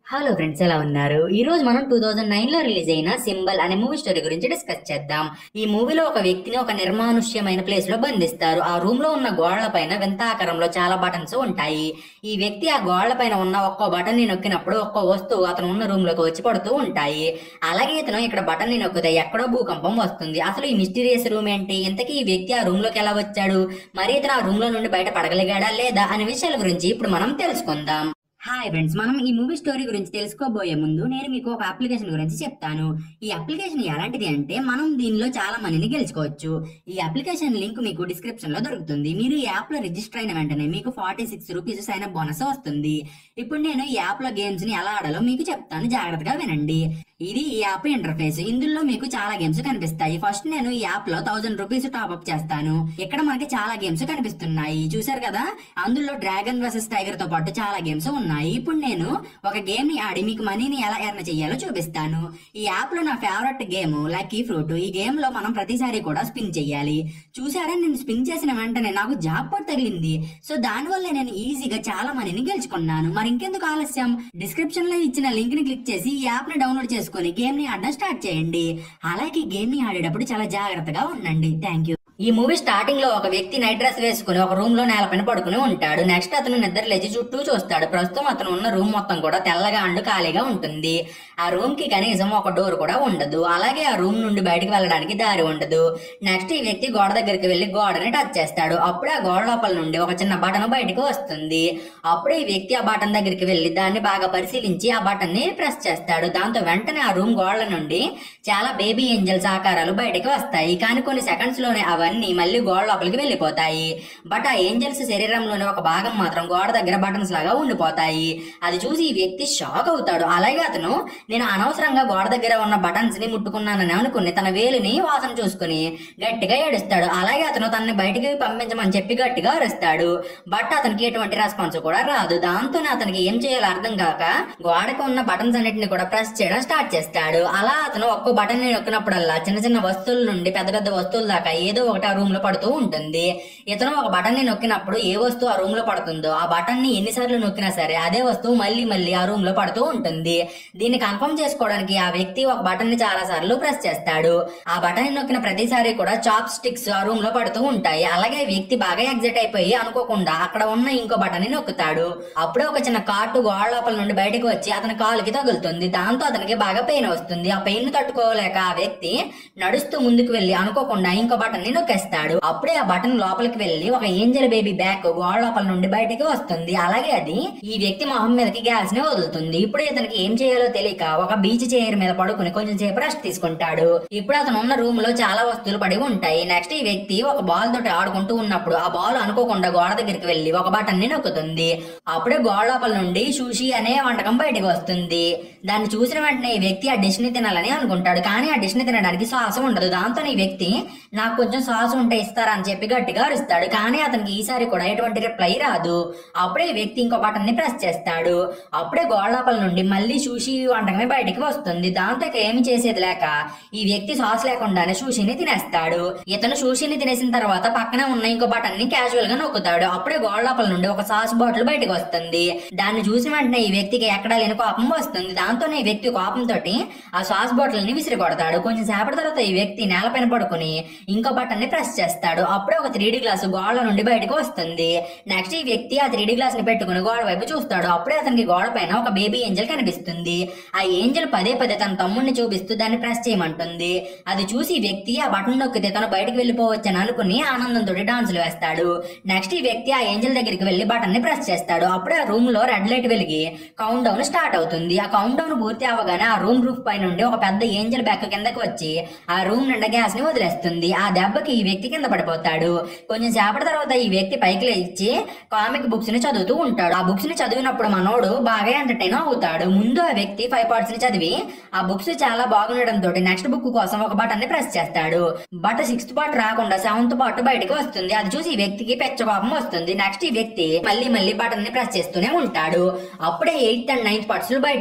hello friends ఎలా ఉన్నారు ఈ రోజు మనం టూ థౌజండ్ నైన్ లో రిలీజ్ అయిన సింబల్ అనే మూవీ స్టోరీ గురించి డిస్కస్ చేద్దాం ఈ మూవీలో ఒక వ్యక్తిని ఒక నిర్మానుష్యమైన ప్లేస్ లో బంధిస్తారు ఆ రూమ్ లో ఉన్న గోడల పైన వింత ఆకారంలో చాలా బటన్స్ ఉంటాయి ఈ వ్యక్తి ఆ గోడల పైన ఉన్న ఒక్కో బటన్ ని నొక్కినప్పుడు ఒక్కో వస్తువు అతను ఉన్న రూమ్ లోకి వచ్చి పడుతూ ఉంటాయి అలాగే ఇతను ఇక్కడ బటన్ ని నొక్కితే ఎక్కడో భూకంపం వస్తుంది అసలు ఈ మిస్టీరియస్ రూమ్ ఏంటి ఇంతకీ ఈ వ్యక్తి ఆ రూమ్ లోకి ఎలా వచ్చాడు మరి ఇతను ఆ రూమ్ లో నుండి బయట పడగలిగాడా లేదా అనే విషయాల గురించి ఇప్పుడు మనం తెలుసుకుందాం హాయ్ ఫ్రెండ్స్ మనం ఈ మూవీ స్టోరీ గురించి తెలుసుకోబోయే ముందు నేను మీకు ఒక అప్లికేషన్ గురించి చెప్తాను ఈ అప్లికేషన్ ఎలాంటిది అంటే మనం దీనిలో చాలా మందిని గెలుచుకోవచ్చు ఈ అప్లికేషన్ లింక్ మీకు డిస్క్రిప్షన్ లో దొరుకుతుంది మీరు ఈ యాప్ లో రిజిస్టర్ అయిన వెంటనే మీకు forty six rupees sign bonus వస్తుంది ఇప్పుడు నేను ఈ యాప్ లో గేమ్స్ ని ఎలా ఆడాలో మీకు చెప్తాను జాగ్రత్తగా వినండి ఇది ఈ యాప్ ఇంటర్ఫేస్ ఇందులో మీకు చాలా గేమ్స్ కనిపిస్తాయి ఫస్ట్ నేను ఈ యాప్ లో థౌసండ్ రూపీస్ టాప్అప్ చేస్తాను ఇక్కడ మనకి చాలా గేమ్స్ కనిపిస్తున్నాయి చూసారు కదా అందులో డ్రాగన్ వర్సెస్ టైగర్ తో పాటు చాలా గేమ్స్ ఉన్నాయి ఇప్పుడు నేను ఒక గేమ్ ని ఆడి మీకు మనీని ఎలా ఎర్న్ చేయాలో చూపిస్తాను ఈ యాప్ లో నా ఫేవరెట్ గేమ్ లక్కీ ఫ్రూట్ ఈ గేమ్ లో మనం ప్రతిసారి కూడా స్పిన్ చేయాలి చూసారా నేను స్పిన్ చేసిన వెంటనే నాకు జాబ్ పట్ తగిలింది సో దాని వల్ల నేను ఈజీగా చాలా మనీని గెలుచుకున్నాను మరి ఇంకెందుకు ఆలస్యం డిస్క్రిప్షన్ లో ఇచ్చిన లింక్ ని క్లిక్ చేసి ఈ యాప్ ని డౌన్లోడ్ చేసుకుని గేమ్ ని ఆడడం స్టార్ట్ చేయండి అలాగే గేమ్ ని ఆడేటప్పుడు చాలా జాగ్రత్తగా ఉండండి థ్యాంక్ యూ ఈ మూవీ స్టార్టింగ్ లో ఒక వ్యక్తి నైట్ డ్రెస్ వేసుకుని ఒక రూమ్ లో నేలపైన పడుకుని ఉంటాడు నెక్స్ట్ అతను నిద్ర లేచి చుట్టూ చూస్తాడు ప్రస్తుతం అతను ఉన్న రూమ్ మొత్తం కూడా తెల్లగా అండు ఖాళీగా ఉంటుంది ఆ రూమ్ కి కనీసం ఒక డోర్ కూడా ఉండదు అలాగే ఆ రూమ్ నుండి బయటకు వెళ్ళడానికి దారి ఉండదు నెక్స్ట్ ఈ వ్యక్తి గోడ దగ్గరికి వెళ్లి గోడని టచ్ చేస్తాడు అప్పుడే ఆ గోడ లోపల నుండి ఒక చిన్న బటన్ బయటకు వస్తుంది అప్పుడే ఈ వ్యక్తి ఆ బటన్ దగ్గరికి వెళ్లి దాన్ని బాగా పరిశీలించి ఆ బటన్ ని ప్రెస్ చేస్తాడు దాంతో వెంటనే ఆ రూమ్ గోడల నుండి చాలా బేబీ ఏంజల్స్ ఆకారాలు బయటకు వస్తాయి కానీ కొన్ని సెకండ్స్ లోనే అవన్నీ మళ్ళీ గోడ లోపలికి వెళ్ళిపోతాయి బట్ ఆ ఏంజల్స్ శరీరంలోని ఒక భాగం మాత్రం గోడ దగ్గర బటన్స్ లాగా ఉండిపోతాయి అది చూసి ఈ వ్యక్తి షాక్ అవుతాడు అలాగే అతను నేను అనవసరంగా గోడ దగ్గర ఉన్న బటన్స్ ని ముట్టుకున్నానని అనుకుని తన వేలిని వాసన చూసుకుని గట్టిగా ఏడుస్తాడు అలాగే అతను తనని బయటికి పంపించమని చెప్పి గట్టిగా అరుస్తాడు బట్ అతనికి ఎటువంటి రెస్పాన్స్ కూడా రాదు దాంతోనే అతనికి ఏం చేయాలో అర్థం కాక గోడకు ఉన్న బటన్స్ అన్నిటిని కూడా ప్రెస్ చేయడం స్టార్ట్ చేస్తాడు అలా అతను ఒక్కో బటన్ ని నొక్కినప్పుడల్లా చిన్న చిన్న వస్తువుల నుండి పెద్ద పెద్ద వస్తువుల దాకా ఏదో ఒకటి ఆ రూమ్ లో పడుతూ ఉంటుంది ఇతను ఒక బటన్ ని నొక్కినప్పుడు ఏ వస్తువు ఆ రూమ్ లో పడుతుందో ఆ బటన్ ని ఎన్నిసార్లు నొక్కినా సరే అదే వస్తువు మళ్ళీ మళ్ళీ ఆ రూమ్ లో పడుతూ ఉంటుంది దీన్ని కన్ఫర్మ్ చేసుకోవడానికి ఆ వ్యక్తి ఒక బటన్ ని చాలా సార్లు ప్రెస్ చేస్తాడు ఆ బటన్ ని నొక్కిన ప్రతిసారి కూడా చాప్ స్టిక్స్ ఆ రూమ్ లో పడుతూ ఉంటాయి అలాగే ఈ వ్యక్తి బాగా ఎగ్జైట్ అయిపోయి అనుకోకుండా అక్కడ ఉన్న ఇంకో బటన్ ని నొక్కుతాడు అప్పుడే ఒక చిన్న కాటు గోడ లోపల నుండి బయటకు వచ్చి అతని కాలుకి తగులుతుంది దాంతో అతనికి బాగా పెయిన్ వస్తుంది ఆ పెయిన్ తట్టుకోలేక ఆ వ్యక్తి నడుస్తూ ముందుకు వెళ్లి అనుకోకుండా ఇంకో బటన్ ని నొక్కేస్తాడు అప్పుడే ఆ బటన్ లోపలికి వెళ్లి ఒక ఏంజల్ బేబీ బ్యాగ్ గోడ లోపల నుండి బయటకు వస్తుంది అలాగే అది ఈ వ్యక్తి మొహం మీదకి గ్యాస్ ని వదులుతుంది ఇప్పుడు ఇతనికి ఏం చేయాలో తెలియక ఒక బీచ్ చైర్ మీద పడుకుని కొంచెం సేపు రెస్ట్ తీసుకుంటాడు ఇప్పుడు అతను ఉన్న రూమ్ లో చాలా వస్తువులు పడి ఉంటాయి నెక్స్ట్ ఈ వ్యక్తి ఒక బాల్ తోటి ఆడుకుంటూ ఉన్నప్పుడు ఆ బాల్ అనుకోకుండా గోడ దగ్గరికి వెళ్లి ఒక బటన్ ని నొక్కుతుంది అప్పుడే గోడ లోపల నుండి సుషి అనే వంటకం బయటకు వస్తుంది దాన్ని చూసిన వెంటనే ఈ వ్యక్తి ఆ డిష్ ని తినాలని అనుకుంటాడు కానీ ఆ డిష్ ని తినడానికి శ్వాస ఉండదు దాంతో ఈ వ్యక్తి నాకు కొంచెం శ్వాస ఉంటే ఇస్తారా అని చెప్పి గట్టిగా అరుస్తాడు కానీ అతనికి ఈసారి కూడా ఎటువంటి రిప్లై రాదు అప్పుడే ఈ వ్యక్తి ఇంకో బటన్ ని ప్రెస్ చేస్తాడు అప్పుడే గోడ లోపల నుండి మళ్ళీ సూషి వంటకమే బయటికి వస్తుంది దాంతో ఇక ఏమి చేసేది లేక ఈ వ్యక్తి సాస్ లేకుండానే సూషిని తినేస్తాడు ఇతను సూషిని తినేసిన తర్వాత పక్కనే ఉన్న ఇంకో బటన్ ని క్యాజువల్ గా నొక్కుతాడు అప్పుడే గోడ లోపల నుండి ఒక సాస్ బాటిల్ బయటకు వస్తుంది దాన్ని చూసిన వెంటనే ఈ వ్యక్తికి ఎక్కడా లేని కోపం వస్తుంది దాంతోనే ఈ వ్యక్తి కోపంతో ఆ సాస్ బాటిల్ ని విసిరి కొడతాడు కొంచెం సేపటి తర్వాత ఈ వ్యక్తి నేలపైన పడుకుని ఇంకో బటన్ ని ప్రెస్ చేస్తాడు అప్పుడే ఒక త్రీ గ్లాస్ గోడ నుండి బయటకు వస్తుంది నెక్స్ట్ ఈ వ్యక్తి ఆ త్రీ గ్లాస్ ని పెట్టుకుని గోడ వైపు చూస్తాడు అప్పుడే అతనికి గోడ పైన ఒక బేబీ ఏంజల్ కనిపిస్తుంది ఆ ఏంజల్ పదే పదే తన తమ్ముడిని చూపిస్తూ దాన్ని ప్రెస్ చేయమంటుంది అది చూసి ఈ వ్యక్తి ఆ బటన్ నొక్కితే తను బయటకు వెళ్ళిపోవచ్చని అనుకుని ఆనందంతో డాన్సులు వేస్తాడు నెక్స్ట్ ఈ వ్యక్తి ఆ ఏంజల్ దగ్గరికి వెళ్లి బటన్ ని ప్రెస్ చేస్తాడు అప్పుడే ఆ రూమ్ లో రెడ్ లైట్ వెలిగి కౌంట్ డౌన్ స్టార్ట్ అవుతుంది ఆ కౌంట్ డౌన్ పూర్తి అవగానే ఆ రూమ్ రూఫ్ పై నుండి ఒక పెద్ద ఏంజల్ బ్యాక్ కిందకి వచ్చి ఆ రూమ్ నిండా గ్యాస్ ని వదిలేస్తుంది ఆ దెబ్బకి ఈ వ్యక్తి కింద పడిపోతాడు కొంచెం సేపటి తర్వాత ఈ వ్యక్తి పైకి లేచి కామిక్ బుక్స్ ని చదువుతూ ఉంటాడు ఆ బుక్స్ ని చదివినప్పుడు మనోడు బాగా ఎంటర్టైన్ అవుతాడు ముందు ఆ వ్యక్తి ఫైవ్ పార్ట్స్ ని చదివి ఆ బుక్స్ చాలా బాగుండడం తోటి నెక్స్ట్ బుక్ కోసం ఒక బటన్ ని ప్రెస్ చేస్తాడు బట్ సిక్స్త్ పార్ట్ రాకుండా సెవెంత్ పార్ట్ బయటకు వస్తుంది అది చూసి ఈ వ్యక్తికి పెచ్చ కోపం వస్తుంది నెక్స్ట్ ఈ వ్యక్తి మళ్ళీ మళ్ళీ బటన్ ని ప్రెస్ చేస్తూనే ఉంటాడు అప్పుడే ఎయిత్ అండ్ నైన్త్ పార్ట్స్ బయటకు వస్తాయి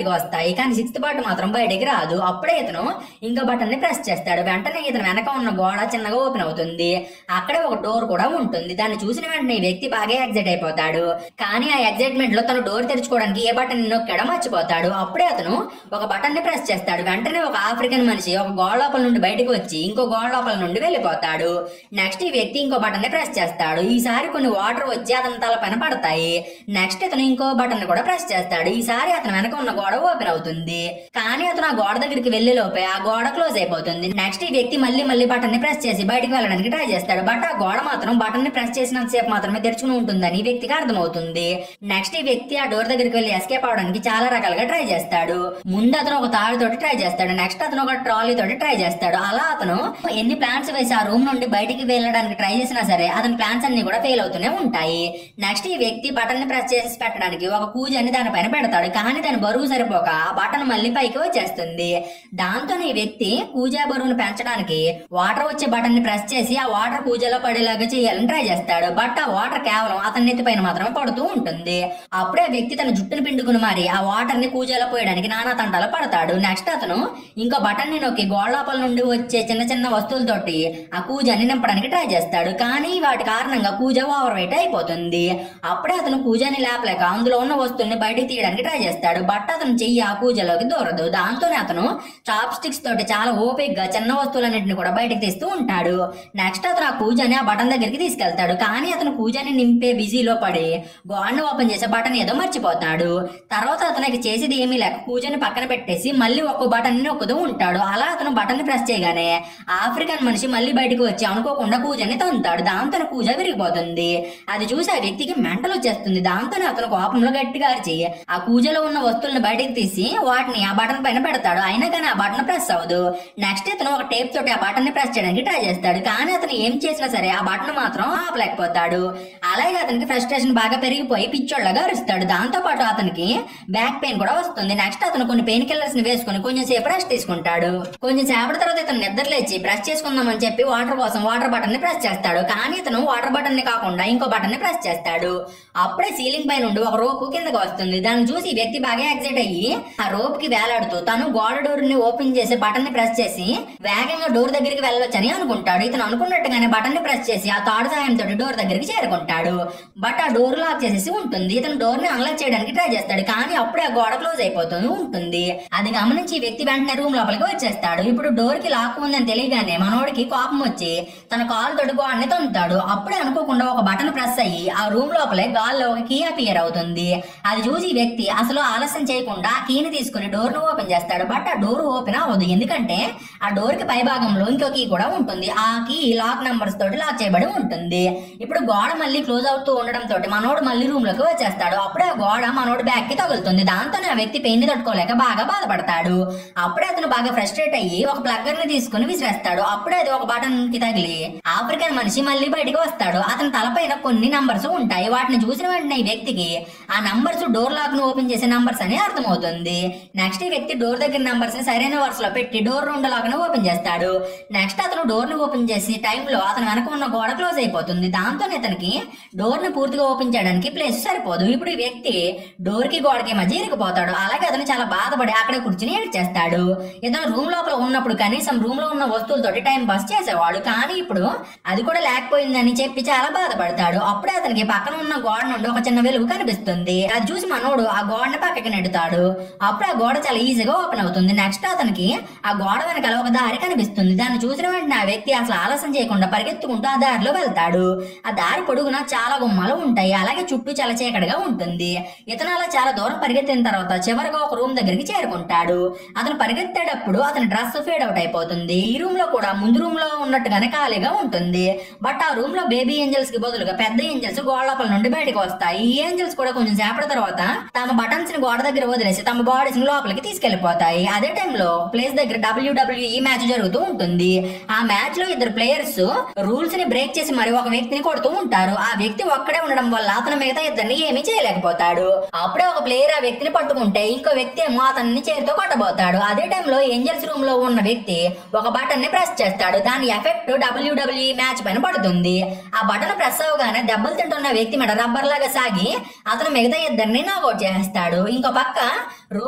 వస్తాయి కానీ సిక్స్త్ పార్ట్ మాత్రం బయటికి రాదు అప్పుడే ఇతను ఇంకో బటన్ ని ప్రెస్ చేస్తాడు వెంటనే ఇతను వెనక ఉన్న గోడ చిన్నగా ఓపెన్ అవుతుంది అక్కడే ఒక డోర్ కూడా ఉంటుంది దాన్ని చూసిన వెంటనే ఈ వ్యక్తి బాగా ఎగ్జైట్ అయిపోతాడు కానీ ఆ ఎగ్జైట్మెంట్ లో తను డోర్ తెరుచుకోవడానికి ఏ బటన్ నొక్కడం మర్చిపోతాడు అప్పుడే అతను ఒక బటన్ ని ప్రెస్ చేస్తాడు వెంటనే ఒక ఆఫ్రికన్ మనిషి ఒక గోడ లోపల నుండి బయటకు వచ్చి ఇంకో గోడ లోపల నుండి వెళ్ళిపోతాడు నెక్స్ట్ ఈ వ్యక్తి ఇంకో బటన్ ని ప్రెస్ చేస్తాడు ఈసారి కొన్ని వాటర్ వచ్చి అతని తల పైన పడతాయి నెక్స్ట్ ఇతను ఇంకో బటన్ ని కూడా ప్రెస్ చేస్తాడు ఈసారి అతను వెనక ఉన్న గోడ ఓపెన్ అవుతుంది కానీ అతను ఆ గోడ దగ్గరికి వెళ్లే లోపే ఆ గోడ క్లోజ్ అయిపోతుంది నెక్స్ట్ ఈ వ్యక్తి మళ్ళీ మళ్ళీ బటన్ ని ప్రెస్ చేసి బయటికి వెళ్ళడానికి ట్రై చేస్తాడు బట్ ఆ గోడ మాత్రం బటన్ ని ప్రెస్ చేసినంత సేపు మాత్రమే తెరుచుకుని ఉంటుందని ఈ వ్యక్తికి అర్థమవుతుంది నెక్స్ట్ ఈ వ్యక్తి ఆ డోర్ దగ్గరికి వెళ్లి ఎస్కేప్ అవడానికి చాలా రకాలుగా ట్రై చేస్తాడు ముందు అతను ఒక తాడు తోటి ట్రై చేస్తాడు నెక్స్ట్ అతను ఒక ట్రాలీ తోటి ట్రై చేస్తాడు అలా అతను ఎన్ని ప్లాన్స్ వేసి ఆ రూమ్ నుండి బయటికి వెళ్ళడానికి ట్రై చేసినా సరే అతని ప్లాన్స్ అన్ని కూడా ఫెయిల్ అవుతూనే ఉంటాయి నెక్స్ట్ ఈ వ్యక్తి బటన్ ని ప్రెస్ చేసి పెట్టడానికి ఒక కూజని దానిపైన పెడతాడు కానీ దాని బరువు సరిపోక ఆ బటన్ మళ్ళీ పైకి వచ్చేస్తుంది దాంతో ఈ వ్యక్తి కూజా బరువును పెంచడానికి వాటర్ వచ్చే బటన్ ని ప్రెస్ చేసి ఆ వాటర్ కూజలో పడేలాగా చేయాలని ట్రై చేస్తాడు బట్ ఆ వాటర్ కేవలం అతని నెత్తి పైన మాత్రమే పడుతూ ఉంటుంది అప్పుడే ఆ వ్యక్తి తన జుట్టును పిండుకుని మరి ఆ వాటర్ ని కూజలో పోయడానికి నానా తంటాలు పడతాడు నెక్స్ట్ అతను ఇంకో బటన్ ని నొక్కి గోడ లోపల నుండి వచ్చే చిన్న చిన్న వస్తువులతోటి ఆ కూజాని నింపడానికి ట్రై చేస్తాడు కానీ వాటి కారణంగా కూజ ఓవర్ వెయిట్ అయిపోతుంది అప్పుడే అతను కూజాని లేపలేక అందులో ఉన్న వస్తువుల్ని బయటికి తీయడానికి ట్రై చేస్తాడు బట్ అతను చెయ్యి ఆ కూజలోకి దూరదు దాంతోనే అతను చాప్ స్టిక్స్ తోటి చాలా ఓపిక్ గా చిన్న వస్తువులన్నింటిని కూడా బయటికి తీస్తూ ఉంటాడు నెక్స్ట్ అతను ఆ కూజాని ఆ బటన్ దగ్గరికి తీసుకెళ్తాడు కానీ అతను కూజాని నింపే బిజీలో పడి గోడను ఓపెన్ చేసే బటన్ ఏదో మర్చిపోతాడు తర్వాత అతనికి చేసేది ఏమీ లేక కూజాని పక్కన పెట్టేసి మళ్ళీ ఒక్క బటన్ ని నొక్కుతూ ఉంటాడు అలా అతను బటన్ ని ప్రెస్ చేయగానే ఆఫ్రికన్ మనిషి మళ్ళీ బయటకు వచ్చి అనుకోకుండా కూజాని తంతాడు దాంతో కూజ విరిగిపోతుంది అది చూసి ఆ వ్యక్తికి మెంటల్ వచ్చేస్తుంది దాంతో అతను కోపంలో గట్టిగా అరిచి ఆ కూజలో ఉన్న వస్తువులను బయటకు తీసి వాటిని ఆ బటన్ పైన పెడతాడు అయినా కానీ ఆ బటన్ ప్రెస్ అవ్వదు నెక్స్ట్ ఇతను ఒక టేప్ తోటి ఆ బటన్ ని ప్రెస్ చేయడానికి ట్రై చేస్తాడు కానీ అతను ఏం చేసినా సరే ఆ బటన్ మాత్రం ఆపలేకపోతాడు అలాగే అతనికి ఫ్రస్ట్రేషన్ బాగా పెరిగిపోయి పిచ్చోళ్ళగా అరుస్తాడు దాంతో పాటు అతనికి బ్యాక్ పెయిన్ కూడా వస్తుంది నెక్స్ట్ అతను కొన్ని పెయిన్ కిల్లర్స్ ని వేసుకుని కొంచెం సేపు రెస్ట్ తీసుకుంటాడు కొంచెం సేపటి తర్వాత ఇతను నిద్ర లేచి బ్రష్ చేసుకుందామని చెప్పి వాటర్ కోసం వాటర్ బటన్ ని ప్రెస్ చేస్తాడు కానీ ఇతను వాటర్ బటన్ ని కాకుండా ఇంకో బటన్ ని ప్రెస్ చేస్తాడు అప్పుడే సీలింగ్ పై నుండి ఒక రోపు కిందకి వస్తుంది దాన్ని చూసి ఈ వ్యక్తి బాగా ఎగ్జైట్ అయ్యి ఆ రోప్ కి వేలాడుతూ తను గోడ డోర్ ని ఓపెన్ చేసి బటన్ ని ప్రెస్ చేసి వేగంగా డోర్ దగ్గరికి వెళ్ళొచ్చని అనుకుంటాడు ఇతను అనుకున్నట్టుగానే బటన్ ని ప్రెస్ చేసి ఆ తాడు సాయంతో డోర్ దగ్గరికి చేరుకుంటాడు బట్ ఆ డోర్ లాక్ చేసేసి ఉంటుంది ఇతను డోర్ ని అన్లాక్ చేయడానికి ట్రై చేస్తాడు కానీ అప్పుడే ఆ గోడ క్లోజ్ అయిపోతూ ఉంటుంది అది గమనించి ఈ వ్యక్తి వెంటనే రూమ్ లోపలికి వచ్చేస్తాడు ఇప్పుడు డోర్ కి లాక్ ఉందని తెలియగానే మనోడికి కోపం వచ్చి తన కాలు తోటి గోడని తొంతాడు అప్పుడే అనుకోకుండా ఒక బటన్ ప్రెస్ అయ్యి ఆ రూమ్ లోపలే గాల్లో ఒక కీ అపియర్ అవుతుంది అది చూసి ఈ వ్యక్తి అసలు ఆలస్యం చేయకుండా ఆ కీని తీసుకుని డోర్ ను ఓపెన్ చేస్తాడు బట్ ఆ డోర్ ఓపెన్ అవ్వదు ఎందుకంటే ఆ డోర్ కి పై భాగంలో ఇంకో కీ కూడా ఉంటుంది ఆ కీ లాక్ నంబర్స్ తోటి లాక్ చేయబడి ఉంటుంది ఇప్పుడు గోడ మళ్ళీ క్లోజ్ అవుతూ ఉండడం తోటి మనోడు మళ్ళీ రూమ్ లోకి వచ్చేస్తాడు అప్పుడే ఆ గోడ మనోడు బ్యాక్ కి తగులుతుంది దాంతోనే ఆ వ్యక్తి పెయిన్ ని తట్టుకోలేక బాగా బాధపడతాడు అప్పుడే అతను బాగా ఫ్రస్ట్రేట్ అయ్యి ఒక ప్లగ్గర్ ని తీసుకుని విసిరేస్తాడు అప్పుడే అది ఒక బటన్ కి తగిలి ఆఫ్రికన్ మనిషి మళ్ళీ బయటికి వస్తాడు అతని తలపైన కొన్ని నంబర్స్ ఉంటాయి వాటిని చూసిన వెంటనే ఈ వ్యక్తికి ఆ నంబర్స్ డోర్ లాక్ ను ఓపెన్ చేసే నంబర్స్ అని అర్థమవుతుంది నెక్స్ట్ ఈ వ్యక్తి డోర్ దగ్గర నంబర్స్ ని సరైన వరుస లో పెట్టి డోర్ రెండు లాక్ ను ఓపెన్ చేస్తాడు నెక్స్ట్ అతను డోర్ ని ఓపెన్ చేసి టైంలో అతను వెనక ఉన్న గోడ క్లోజ్ అయిపోతుంది దాంతో ఇతనికి డోర్ ని పూర్తిగా ఓపెన్ చేయడానికి ప్లేస్ సరిపోదు ఇప్పుడు ఈ వ్యక్తి డోర్ కి గోడకి మధ్య ఇరికిపోతాడు అలాగే అతను చాలా బాధపడి అక్కడ కూర్చుని ఏడ్చేస్తాడు ఇతను రూమ్ లోపల ఉన్నప్పుడు కనీసం రూమ్ లో ఉన్న వస్తువులతోటి టైం పాస్ చేసేవాడు కానీ ఇప్పుడు అది కూడా లేకపోయిందని చెప్పి చాలా బాధపడతాడు అప్పుడే అతనికి పక్కన ఉన్న గోడ నుండి ఒక చిన్న వెలుగు కనిపిస్తుంది అది చూసి మనోడు ఆ గోడని పక్కకి నెడతాడు అప్పుడు ఆ గోడ చాలా ఈజీగా ఓపెన్ అవుతుంది నెక్స్ట్ అతనికి ఆ గోడ వెనకాల ఒక దారి కనిపిస్తుంది దాన్ని చూసిన వెంటనే ఆ వ్యక్తి అసలు ఆలస్యం చేయకుండా పరిగెత్తుకుంటూ ఆ దారిలో వెళ్తాడు ఆ దారి పొడుగున చాలా గుమ్మాలు ఉంటాయి అలాగే చుట్టూ చాలా చీకటిగా ఉంటుంది ఇతను అలా చాలా దూరం పరిగెత్తిన తర్వాత చివరిగా ఒక రూమ్ దగ్గరికి చేరుకుంటాడు అతను పరిగెత్తేటప్పుడు అతని డ్రెస్ ఫేడ్ అవుట్ అయిపోతుంది ఈ రూమ్ లో కూడా ముందు రూమ్ లో ఉన్నట్టుగానే ఖాళీగా ఉంటుంది బట్ ఆ రూమ్ లో బేబీ ఏంజల్స్ కి బదులుగా పెద్ద ఏంజల్స్ గోడ లోపల నుండి బయటకు వస్తాయి ఈ ఏంజల్స్ కూడా కొంచెం సేపటి తర్వాత తమ బటన్స్ ని గోడ దగ్గర వదిలేసి తమ బాడీస్ ని లోపలికి తీసుకెళ్లిపోతాయి అదే టైంలో ప్లేస్ దగ్గర డబ్ల్యూడబ్ల్యూఈ మ్యాచ్ జరుగుతూ ఉంటుంది ఆ మ్యాచ్ లో ఇద్దరు ప్లేయర్స్ రూల్స్ ని బ్రేక్ చేసి మరి ఒక వ్యక్తిని కొడుతూ ఉంటారు ఆ వ్యక్తి ఒక్కడే ఉండడం వల్ల అతను మిగతా ఇద్దరిని ఏమీ చేయలేకపోతాడు అప్పుడే ఒక ప్లేయర్ ఆ వ్యక్తిని పట్టుకుంటే ఇంకో వ్యక్తి ఏమో అతన్ని చేతితో కొట్టబోతాడు అదే టైంలో ఏంజల్స్ రూమ్ లో ఉన్న వ్యక్తి ఒక బటన్ ని ప్రెస్ చేస్తాడు దాని ఎఫెక్ట్ డబ్ల్యూడబ్ల్యూఈ మ్యాచ్ పైన పడుతుంది ఆ బటన్ ప్రెస్ అవగానే దెబ్బలు తింటున్న వ్యక్తి మీద రబ్బర్ లాగా సాగి అతను మిగతా ఇద్దరిని నాకౌట్ చేస్తాడు ఇంకో పక్క రూమ్ లో ఉన్న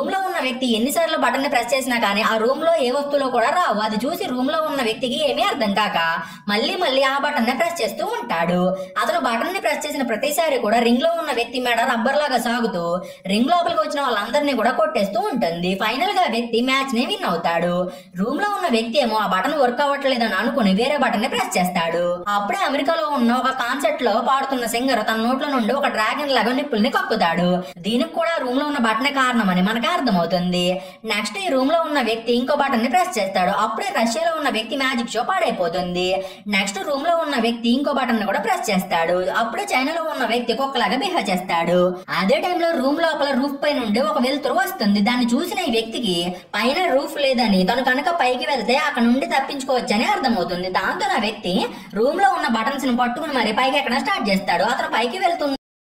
వ్యక్తి ఎన్నిసార్లు బటన్ ని ప్రెస్ చేసినా కానీ ఆ రూమ్ లో ఏ వస్తువులో కూడా రావు అది చూసి రూమ్ లో ఉన్న వ్యక్తికి ఏమీ అర్థం కాక మళ్ళీ మళ్ళీ ఆ బటన్ ని ప్రెస్ చేస్తూ ఉంటాడు అతను బటన్ ని ప్రెస్ చేసిన ప్రతిసారి కూడా రింగ్ లో ఉన్న వ్యక్తి మెడ రబ్బర్ లాగా సాగుతూ రింగ్ లోపలికి వచ్చిన వాళ్ళందరినీ కూడా కొట్టేస్తూ ఉంటుంది ఫైనల్ గా వ్యక్తి మ్యాచ్ ని విన్ అవుతాడు రూమ్ లో ఉన్న వ్యక్తి ఏమో ఆ బటన్ వర్క్ అవ్వట్లేదని అనుకుని వేరే బటన్ ని ప్రెస్ చేస్తాడు అప్పుడే అమెరికాలో ఉన్న ఒక కాన్సర్ట్ లో పాడుతున్న సింగర్ తన నోట్లో నుండి ఒక డ్రాగన్ లాగా నిప్పుల్ని కక్కుతాడు దీనికి కూడా రూమ్ లో ఉన్న బటనే కారణమని మనకు అర్థమవుతుంది నెక్స్ట్ ఈ రూమ్ లో ఉన్న వ్యక్తి ఇంకో బటన్ ని ప్రెస్ చేస్తాడు అప్పుడే రష్యాలో ఉన్న వ్యక్తి మ్యాజిక్ షో పాడైపోతుంది నెక్స్ట్ రూమ్ లో ఉన్న వ్యక్తి ఇంకో బటన్ ని కూడా ప్రెస్ చేస్తాడు అప్పుడే చైనాలో ఉన్న వ్యక్తి కుక్కలాగా బిహేవ్ చేస్తాడు అదే టైంలో రూమ్ లోపల రూఫ్ పై నుండి ఒక వెలుతురు వస్తుంది దాన్ని చూసిన ఈ వ్యక్తికి పైన రూఫ్ లేదని తను కనుక పైకి వెళ్తే అక్కడ నుండి తప్పించుకోవచ్చని అర్థమవుతుంది దాంతో నా వ్యక్తి రూమ్ లో ఉన్న బటన్స్ ని పట్టుకుని మరి పైకి ఎక్కడ స్టార్ట్ చేస్తాడు అతను పైకి వెళ్తున్న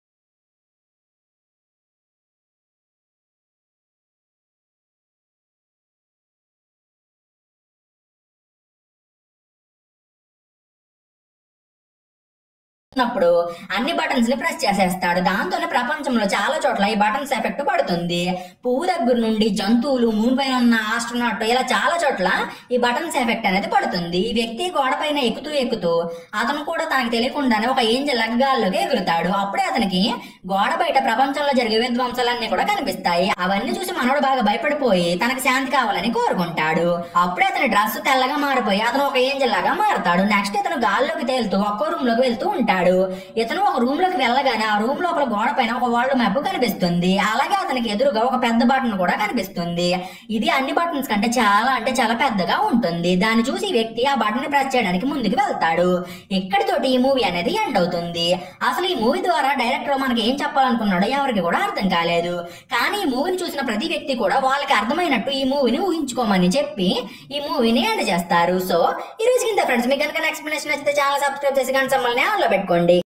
ఉన్నప్పుడు అన్ని బటన్స్ ని ప్రెస్ చేసేస్తాడు దాంతోనే ప్రపంచంలో చాలా చోట్ల ఈ బటన్స్ ఎఫెక్ట్ పడుతుంది పువ్వు దగ్గర నుండి జంతువులు మూన్ పైన ఉన్న ఆస్ట్రోనాట్ ఇలా చాలా చోట్ల ఈ బటన్స్ ఎఫెక్ట్ అనేది పడుతుంది ఈ వ్యక్తి గోడ పైన ఎక్కుతూ ఎక్కుతూ అతను కూడా తనకు తెలియకుండానే ఒక ఏంజల్ గాల్లోకి ఎగురుతాడు అప్పుడే అతనికి గోడ బయట ప్రపంచంలో జరిగే విధ్వంసాలన్నీ కూడా కనిపిస్తాయి అవన్నీ చూసి మనోడు బాగా భయపడిపోయి తనకు శాంతి కావాలని కోరుకుంటాడు అప్పుడే అతని డ్రెస్ తెల్లగా మారిపోయి అతను ఒక ఏంజల్ లాగా మారుతాడు నెక్స్ట్ ఇతను గాల్లోకి తేలుతూ ఒక్కో రూమ్ లోకి వెళ్తూ ఉంటాడు ఇతను ఒక రూమ్ లోకి వెళ్ళగానే ఆ రూమ్ లోపల గోడ పైన ఒక వరల్డ్ మ్యాప్ కనిపిస్తుంది అలాగే అతనికి ఎదురుగా ఒక పెద్ద బటన్ కూడా కనిపిస్తుంది ఇది అన్ని బటన్స్ కంటే చాలా అంటే చాలా పెద్దగా ఉంటుంది దాన్ని చూసి ఈ వ్యక్తి ఆ బటన్ ప్రెస్ చేయడానికి ముందుకు వెళ్తాడు ఇక్కడితోటి ఈ మూవీ అనేది ఎండ్ అవుతుంది అసలు ఈ మూవీ ద్వారా డైరెక్టర్ మనకి ఏం చెప్పాలనుకున్నాడో ఎవరికి కూడా అర్థం కాలేదు కానీ ఈ మూవీని చూసిన ప్రతి వ్యక్తి కూడా వాళ్ళకి అర్థమైనట్టు ఈ మూవీని ఊహించుకోమని చెప్పి ఈ మూవీని ఎండ్ చేస్తారు సో ఈ రోజు కింద ఫ్రెండ్స్ మీకు కనుక ఎక్స్ప్లెనేషన్ నచ్చితే ఛానల్ సబ్స్క్రైబ్ చేసి గంట సమ్మల్ని ఆన్లో పెట్టుకోండి